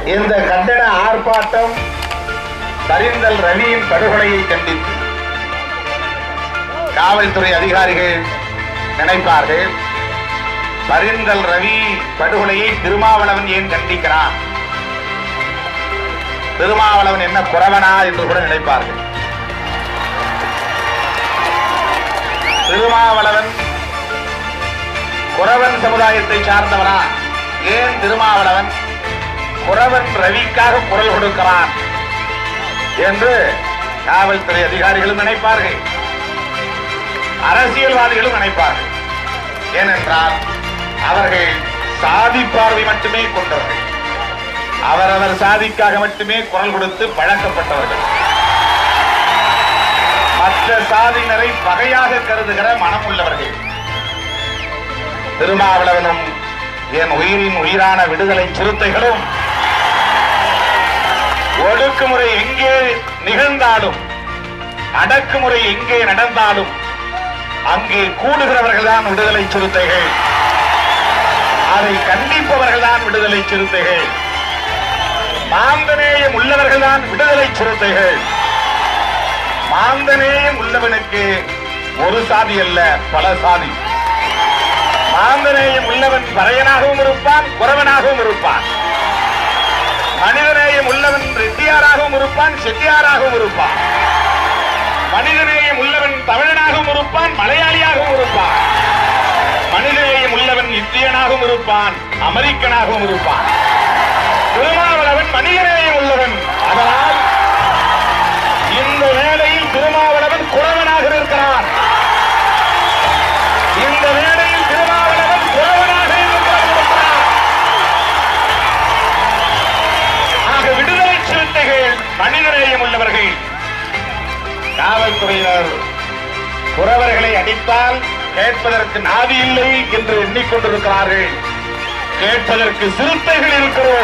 இந்த கண்டன ஆர்ப்பாட்டம் பரிந்தல் ரவியின் படுகொலையை கண்டித்து காவல்துறை அதிகாரிகள் நினைப்பார்கள் பரிந்தல் ரவி படுகொலையை திருமாவளவன் ஏன் கண்டிக்கிறான் திருமாவளவன் என்ன குறவனா என்று கூட நினைப்பார்கள் திருமாவளவன் குறவன் சமுதாயத்தை சார்ந்தவனா ஏன் திருமாவளவன் குறவன் ரவிக்காக குரல் கொடுக்கிறான் என்று காவல்துறை அதிகாரிகளும் நினைப்பார்கள் அரசியல்வாதிகளும் நினைப்பார்கள் ஏனென்றால் அவர்கள் சாதி பார்வை மட்டுமே கொண்டவர்கள் அவரவர் சாதிக்காக மட்டுமே குரல் கொடுத்து பழக்கப்பட்டவர்கள் மற்ற சாதியினரை பகையாக கருதுகிற மனம் உள்ளவர்கள் திருமாவளவனும் என் உயிரின் உயிரான விடுதலை சிறுத்தைகளும் ஒடுக்குமுறை எங்கே நிகழ்ந்தாலும் அடக்குமுறை எங்கே நடந்தாலும் அங்கே கூடுகிறவர்கள் தான் விடுதலை சிறுத்தைகள் அதை கண்டிப்பவர்கள் தான் விடுதலை சிறுத்தைகள் மாந்தநேயம் உள்ளவர்கள் தான் விடுதலை சிறுத்தைகள் மாந்தநேயம் உள்ளவனுக்கு ஒரு சாதி அல்ல பல சாதி மாந்தநேயம் உள்ளவன் பறையனாகவும் இருப்பான் குறவனாகவும் இருப்பான் மனிதநேயம் உள்ளவன் ரெட்டியாராகவும் இருப்பான் செட்டியாராகவும் இருப்பான் மனிதநேயம் உள்ளவன் தமிழனாகவும் இருப்பான் மலையாளியாகவும் இருப்பான் மனிதநேயம் உள்ளவன் இந்தியனாகவும் இருப்பான் அமெரிக்கனாகவும் இருப்பான் திருமாவளவன் மனிதநேயம் உள்ளவன் அதனால் இந்த வேளையில் திருமாவளவன் குறவனாக இருக்கிறான் இந்த வேளையில் திருமாவளவன் குறவனாக இருக்கிறான் ஆக விடுதலை சிறுத்தைகள் மனிதநேயம் உள்ளவர்கள் காவல்துறையினர் குறவர்களை அடித்தால் கேட்பதற்கு நாதி இல்லை என்று எண்ணிக்கொண்டிருக்கிறார்கள் கேட்பதற்கு சிறுத்தைகள் இருக்கிறோம்